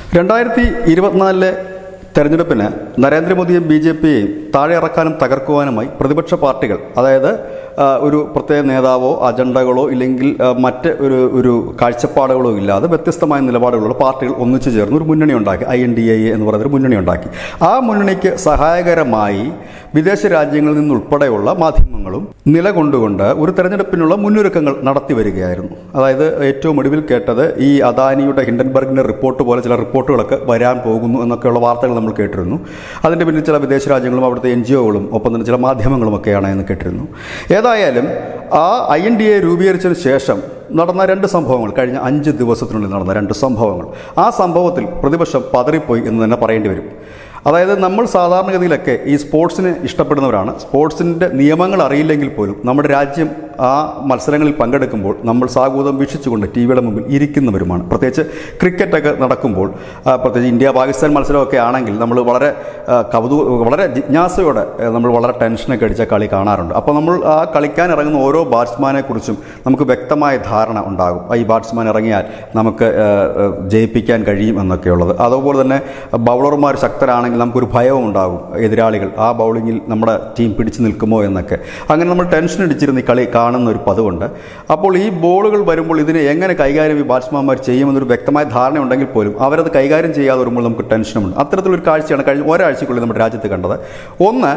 രണ്ടായിരത്തി ഇരുപത്തിനാലിലെ തെരഞ്ഞെടുപ്പിന് നരേന്ദ്രമോദിയും ബി ജെ പിയെയും താഴെ ഇറക്കാനും തകർക്കുവാനുമായി പ്രതിപക്ഷ പാർട്ടികൾ അതായത് ആ, ഒരു പ്രത്യേക നേതാവോ അജണ്ടകളോ ഇല്ലെങ്കിൽ ആ, മറ്റ് ഒരു ഒരു കാഴ്ചപ്പാടുകളോ ഇല്ലാതെ വ്യത്യസ്തമായ നിലപാടുകളുള്ള പാർട്ടികൾ ഒന്നിച്ചു ചേർന്ന് ഒരു മുന്നണി ഉണ്ടാക്കി ഐ എൻ ഡി എ എന്ന് പറയുന്ന ഒരു മുന്നണി ഉണ്ടാക്കി ആ മുന്നണിക്ക് സഹായകരമായി വിദേശ രാജ്യങ്ങളിൽ നിന്നുൾപ്പെടെയുള്ള മാധ്യമങ്ങളും നിലകൊണ്ടുകൊണ്ട് ഒരു തെരഞ്ഞെടുപ്പിനുള്ള മുന്നൊരുക്കങ്ങൾ നടത്തി വരികയായിരുന്നു അതായത് ഏറ്റവും ഒടുവിൽ കേട്ടത് ഈ അദാനിയുടെ ഹിൻഡൻബർഗിന്റെ റിപ്പോർട്ട് പോലെ ചില റിപ്പോർട്ടുകളൊക്കെ വരാൻ പോകുന്നു എന്നൊക്കെയുള്ള വാർത്തകൾ നമ്മൾ കേട്ടിരുന്നു അതിൻ്റെ പിന്നിൽ ചില വിദേശ രാജ്യങ്ങളും അവിടുത്തെ എൻ ജി ഒകളും ഒപ്പം തന്നെ ചില മാധ്യമങ്ങളും ഒക്കെയാണ് എന്ന് കേട്ടിരുന്നു ഏതായാലും ആ ഐ എൻ ഡി എ രൂപീകരിച്ചതിന് ശേഷം നടന്ന രണ്ട് സംഭവങ്ങൾ കഴിഞ്ഞ അഞ്ച് ദിവസത്തിനുള്ളിൽ നടന്ന രണ്ട് സംഭവങ്ങൾ ആ സംഭവത്തിൽ പ്രതിപക്ഷം പതറിപ്പോയി എന്ന് തന്നെ പറയേണ്ടി വരും അതായത് നമ്മൾ സാധാരണഗതിയിലൊക്കെ ഈ സ്പോർട്സിനെ ഇഷ്ടപ്പെടുന്നവരാണ് സ്പോർട്സിൻ്റെ നിയമങ്ങൾ അറിയില്ലെങ്കിൽ പോലും നമ്മുടെ രാജ്യം ആ മത്സരങ്ങളിൽ പങ്കെടുക്കുമ്പോൾ നമ്മൾ സാഗൂതം വീക്ഷിച്ചുകൊണ്ട് ടി വിയുടെ മുമ്പിൽ ഇരിക്കുന്നവരുമാണ് പ്രത്യേകിച്ച് ക്രിക്കറ്റൊക്കെ നടക്കുമ്പോൾ ആ, പ്രത്യേകിച്ച് ഇന്ത്യ പാകിസ്ഥാൻ മത്സരമൊക്കെ ആണെങ്കിൽ നമ്മൾ വളരെ ആ, കൗതു വളരെ ജിജ്ഞാസയോടെ ആ, നമ്മൾ വളരെ ടെൻഷനൊക്കെ അടിച്ച കളി കാണാറുണ്ട് അപ്പോൾ നമ്മൾ ആ കളിക്കാൻ ഇറങ്ങുന്ന ഓരോ ബാറ്റ്സ്മാനെ കുറിച്ചും നമുക്ക് വ്യക്തമായ ധാരണ ഉണ്ടാകും ആ, ഈ ബാറ്റ്സ്മാൻ ഇറങ്ങിയാൽ നമുക്ക് ആ, ആ, ജയിപ്പിക്കാൻ കഴിയും എന്നൊക്കെയുള്ളത് അതുപോലെ തന്നെ ബൗളർമാർ ശക്തരാണെങ്കിൽ നമുക്കൊരു ഭയവും ഉണ്ടാകും എതിരാളികൾ ആ ബൗളിങ്ങിൽ നമ്മുടെ ടീം പിടിച്ചു നിൽക്കുമോ എന്നൊക്കെ അങ്ങനെ നമ്മൾ ടെൻഷൻ അടിച്ചിരുന്ന് ഈ കളി കാണുന്ന ഒരു പതിവുണ്ട് അപ്പോൾ ഈ ബോളുകൾ വരുമ്പോൾ ഇതിനെ എങ്ങനെ കൈകാര്യം ഈ ബാറ്റ്സ്മാൻമാർ ചെയ്യുമെന്നൊരു വ്യക്തമായ ധാരണ ഉണ്ടെങ്കിൽ പോലും അവരത് കൈകാര്യം ചെയ്യാതെ വരുമ്പോൾ നമുക്ക് ടെൻഷനുമുണ്ട് അത്തരത്തിലൊരു കാഴ്ചയാണ് കഴിഞ്ഞ ഒരാഴ്ചക്കുള്ളിൽ നമ്മുടെ രാജ്യത്ത് കണ്ടത് ഒന്ന്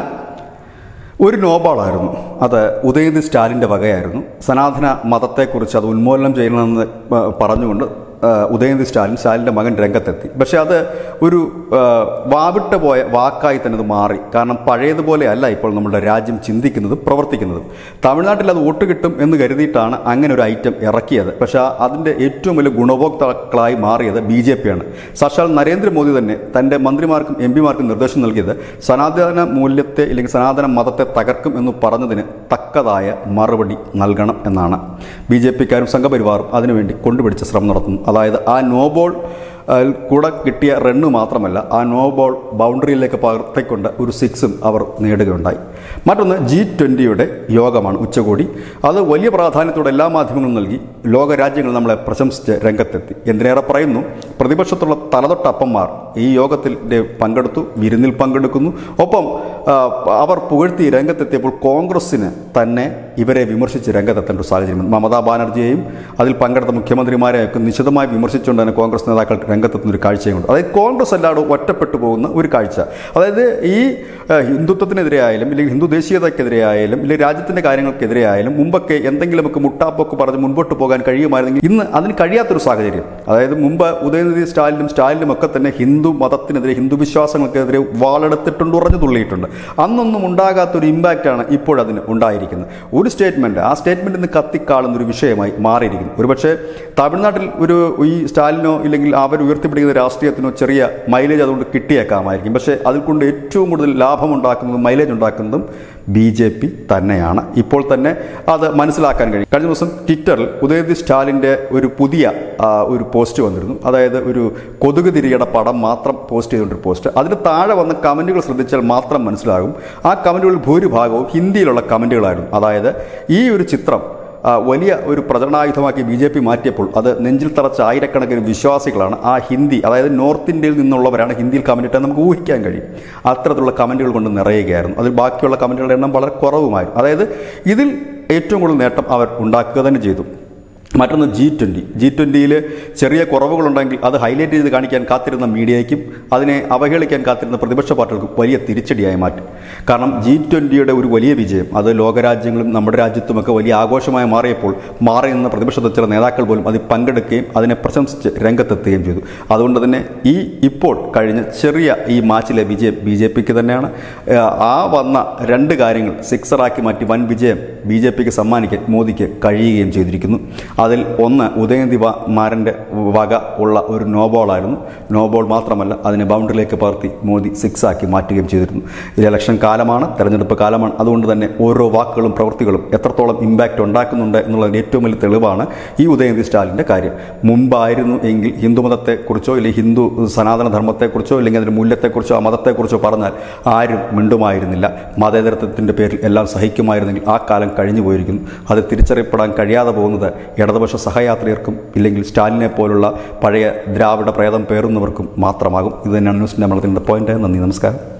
ഒരു നോബാളായിരുന്നു അത് ഉദയനിധി സ്റ്റാലിൻ്റെ വകയായിരുന്നു സനാതന മതത്തെക്കുറിച്ച് അത് ഉന്മൂലനം ചെയ്യണമെന്ന് പ- പറഞ്ഞുകൊണ്ട് ആ, ഉദയനിധി സ്റ്റാലിൻ സ്റ്റാലിൻ്റെ മകൻ രംഗത്തെത്തി പക്ഷേ അത് ഒരു ആ, വാവിട്ട് പോയ വാക്കായി തന്നെ അത് മാറി കാരണം പഴയതുപോലെ അല്ല ഇപ്പോൾ നമ്മുടെ രാജ്യം ചിന്തിക്കുന്നതും പ്രവർത്തിക്കുന്നതും തമിഴ്നാട്ടിൽ അത് വോട്ട് കിട്ടും എന്ന് കരുതിയിട്ടാണ് അങ്ങനെ ഒരു ഐറ്റം ഇറക്കിയത് പക്ഷേ ആ- അതിൻ്റെ ഏറ്റവും വലിയ ഗുണഭോക്താക്കളായി മാറിയത് ബി ജെ പിയാണ് സാക്ഷാൽ നരേന്ദ്രമോദി തന്നെ തൻ്റെ മന്ത്രിമാർക്കും എം പിമാർക്കും നിർദ്ദേശം നൽകിയത് സനാതന മൂല്യത്തെ അല്ലെങ്കിൽ സനാതന മതത്തെ തകർക്കും എന്ന് പറഞ്ഞതിന് തക്കതായ മറുപടി നൽകണം എന്നാണ് ബി ജെ പിക്കാരും സംഘപരിവാറും അതിനുവേണ്ടി കൊണ്ടുപിടിച്ച ശ്രമം നടത്തുന്നു അതായത് ആ നോബോൾ അതിൽ കൂടെ കിട്ടിയ റണ്ണ് മാത്രമല്ല ആ നോ ബോൾ ബൗണ്ടറിയിലേക്ക് പകർത്തിക്കൊണ്ട് ഒരു സിക്സും അവർ നേടുകയുണ്ടായി മറ്റൊന്ന് ജി ട്വൻ്റിയുടെ യോഗമാണ് ഉച്ചകോടി അത് വലിയ പ്രാധാന്യത്തോടെ എല്ലാ മാധ്യമങ്ങളും നൽകി ലോകരാജ്യങ്ങൾ നമ്മളെ പ്രശംസിച്ച് രംഗത്തെത്തി എന്തിനേറെ പറയുന്നു പ്രതിപക്ഷത്തുള്ള തലതൊട്ടപ്പന്മാർ ഈ യോഗത്തിൽ പങ്കെടുത്തു വിരുന്നിൽ പങ്കെടുക്കുന്നു ഒപ്പം ആ, അവർ പുകഴ്ത്തി രംഗത്തെത്തിയപ്പോൾ കോൺഗ്രസ്സിന് തന്നെ ഇവരെ വിമർശിച്ച് രംഗത്തെത്തേണ്ട ഒരു സാഹചര്യം മമതാ ബാനർജിയെയും അതിൽ പങ്കെടുത്ത മുഖ്യമന്ത്രിമാരെയൊക്കെ നിശിതമായി വിമർശിച്ചുകൊണ്ട് തന്നെ കോൺഗ്രസ് നേതാക്കൾ രംഗത്തെത്തുന്ന ഒരു കാഴ്ചയുണ്ട് അതായത് കോൺഗ്രസ് എല്ലാവരും ഒറ്റപ്പെട്ടു പോകുന്ന ഒരു കാഴ്ച അതായത് ഈ ആ, ഹിന്ദുത്വത്തിനെതിരെ ആയാലും ഇല്ലെങ്കിൽ ഹിന്ദു ദേശീയതയ്ക്കെതിരെ ആയാലും ഇല്ലെങ്കിൽ രാജ്യത്തിൻ്റെ കാര്യങ്ങൾക്കെതിരെ ആയാലും മുമ്പൊക്കെ എന്തെങ്കിലുമൊക്കെ മുട്ടാപ്പൊക്കെ പറഞ്ഞ് മുൻപോട്ട് പോകാൻ കഴിയുമായിരുന്നെങ്കിൽ ഇന്ന് അതിന് കഴിയാത്തൊരു സാഹചര്യം അതായത് മുമ്പ് ഉദയനിധി സ്റ്റാലിനും സ്റ്റാലിനും ഒക്കെ തന്നെ ഹിന്ദു മതത്തിനെതിരെ ഹിന്ദു വിശ്വാസങ്ങൾക്കെതിരെ വാളെടുത്തിട്ടുണ്ട് ഉറഞ്ഞു തുള്ളിയിട്ടുണ്ട് അന്നൊന്നും ഉണ്ടാകാത്തൊരു ഇമ്പാക്റ്റാണ് ഇപ്പോഴതിന് ഉണ്ടായിരിക്കുന്നത് ഒരു സ്റ്റേറ്റ്മെൻറ്റ് ആ സ്റ്റേറ്റ്മെൻറ്റ് ഇന്ന് കത്തിക്കാളുന്ന ഒരു വിഷയമായി മാറിയിരിക്കുന്നു ഒരുപക്ഷെ തമിഴ്നാട്ടിൽ ഒരു ഈ സ്റ്റാലിനോ ഇല്ലെങ്കിൽ അവർ ഉയർത്തിപ്പിടിക്കുന്ന രാഷ്ട്രീയത്തിനോ ചെറിയ മൈലേജ് അതുകൊണ്ട് കിട്ടിയേക്കാമായിരിക്കും പക്ഷേ അതിൽ കൊണ്ട് ഏറ്റവും കൂടുതൽ ലാഭം ഉണ്ടാക്കുന്നതും മൈലേജ് ഉണ്ടാക്കുന്നതും ബി ജെ പി തന്നെയാണ് ഇപ്പോൾ തന്നെ അത് മനസ്സിലാക്കാൻ കഴിയും കഴിഞ്ഞ ദിവസം ട്വിറ്ററിൽ ഉദയനിധി സ്റ്റാലിൻ്റെ ഒരു പുതിയ ആ, ഒരു പോസ്റ്റ് വന്നിരുന്നു അതായത് ഒരു കൊതുക് തിരിയുടെ പടം മാത്രം പോസ്റ്റ് ചെയ്തുകൊണ്ടൊരു പോസ്റ്റ് അതിന് താഴെ വന്ന കമൻറ്റുകൾ ശ്രദ്ധിച്ചാൽ മാത്രം മനസ്സിലാകും ആ കമൻറ്റുകളിൽ ഭൂരിഭാഗവും ഹിന്ദിയിലുള്ള കമൻറ്റുകളായിരുന്നു അതായത് ഈ ഒരു ചിത്രം ആ, വലിയ ഒരു പ്രചരണായുധമാക്കി ബി ജെ പി മാറ്റിയപ്പോൾ അത് നെഞ്ചിൽ തറച്ച ആയിരക്കണക്കിന് വിശ്വാസികളാണ് ആ ഹിന്ദി അതായത് നോർത്ത് ഇന്ത്യയിൽ നിന്നുള്ളവരാണ് ഹിന്ദിയിൽ കമൻറ്റ് ഇട്ടാൽ നമുക്ക് ഊഹിക്കാൻ കഴിയും അത്തരത്തിലുള്ള കമൻറ്റുകൾ കൊണ്ട് നിറയുകയായിരുന്നു അതിൽ ബാക്കിയുള്ള കമൻറ്റുകളുടെ എണ്ണം വളരെ കുറവുമായിരുന്നു അതായത് ഇതിൽ ഏറ്റവും കൂടുതൽ നേട്ടം അവർ ഉണ്ടാക്കുക തന്നെ ചെയ്തു മറ്റൊന്ന് ജി ട്വൻ്റി ജി ട്വൻ്റിയിൽ ചെറിയ കുറവുകളുണ്ടെങ്കിൽ അത് ഹൈലൈറ്റ് ചെയ്ത് കാണിക്കാൻ കാത്തിരുന്ന മീഡിയയ്ക്കും അതിനെ അവഹേളിക്കാൻ കാത്തിരുന്ന പ്രതിപക്ഷ പാർട്ടികൾക്കും വലിയ തിരിച്ചടിയായി മാറ്റി കാരണം ജി ട്വൻ്റിയുടെ ഒരു വലിയ വിജയം അത് ലോകരാജ്യങ്ങളും നമ്മുടെ രാജ്യത്തുമൊക്കെ വലിയ ആഘോഷമായി മാറിയപ്പോൾ മാറി നിന്ന പ്രതിപക്ഷത്തെ ചില നേതാക്കൾ പോലും അതിൽ പങ്കെടുക്കുകയും അതിനെ പ്രശംസിച്ച് രംഗത്തെത്തുകയും ചെയ്തു അതുകൊണ്ട് തന്നെ ഈ ഇപ്പോൾ കഴിഞ്ഞ ചെറിയ ഈ മാച്ചിലെ വിജയം ബി ജെ പിക്ക് തന്നെയാണ് ഏഹ് ആ വന്ന രണ്ട് കാര്യങ്ങൾ സിക്സറാക്കി മാറ്റി വൻ വിജയം ബി ജെ പിക്ക് സമ്മാനിക്കാൻ മോദിക്ക് കഴിയുകയും ചെയ്തിരിക്കുന്നു അതിൽ ഒന്ന് ഉദയനിധി വ- മാരൻ്റെ വക ഉള്ള ഒരു നോ ബോളായിരുന്നു നോ ബോൾ മാത്രമല്ല അതിനെ ബൗണ്ടറിയിലേക്ക് പകർത്തി മോദി സിക്സ് ആക്കി മാറ്റുകയും ചെയ്തിരുന്നു ഇത് ഇലക്ഷൻ കാലമാണ് തെരഞ്ഞെടുപ്പ് കാലമാണ് അതുകൊണ്ട് തന്നെ ഓരോ വാക്കുകളും പ്രവൃത്തികളും എത്രത്തോളം ഇമ്പാക്റ്റ് ഉണ്ടാക്കുന്നുണ്ട് എന്നുള്ളതിൻ്റെ ഏറ്റവും വലിയ തെളിവാണ് ഈ ഉദയനിധി സ്റ്റാലിൻ്റെ കാര്യം മുമ്പായിരുന്നു എങ്കിൽ ഹിന്ദുമതത്തെക്കുറിച്ചോ അല്ലെങ്കിൽ ഹിന്ദു സനാതന ധർമ്മത്തെക്കുറിച്ചോ അല്ലെങ്കിൽ അതിൻ്റെ മൂല്യത്തെക്കുറിച്ചോ ആ മതത്തെക്കുറിച്ചോ പറഞ്ഞാൽ ആരും മിണ്ടുമായിരുന്നില്ല മതേതരത്വത്തിൻ്റെ പേരിൽ എല്ലാം സഹിക്കുമായിരുന്നെങ്കിൽ ആ കാലം കഴിഞ്ഞു പോയിരിക്കുന്നു അത് തിരിച്ചറിയപ്പെടാൻ കഴിയാതെ പോകുന്നത് ഇടത് ഇടതുപക്ഷ സഹയാത്രികർക്കും ഇല്ലെങ്കിൽ സ്റ്റാലിനെ പോലുള്ള പഴയ ദ്രാവിഡ പ്രേതം പേറുന്നവർക്കും മാത്രമാകും ഇത് തന്നെയാണ് ന്യൂസിൻ്റെ മലത്തിൻ്റെ പോയിന്റ് നന്ദി നമസ്കാരം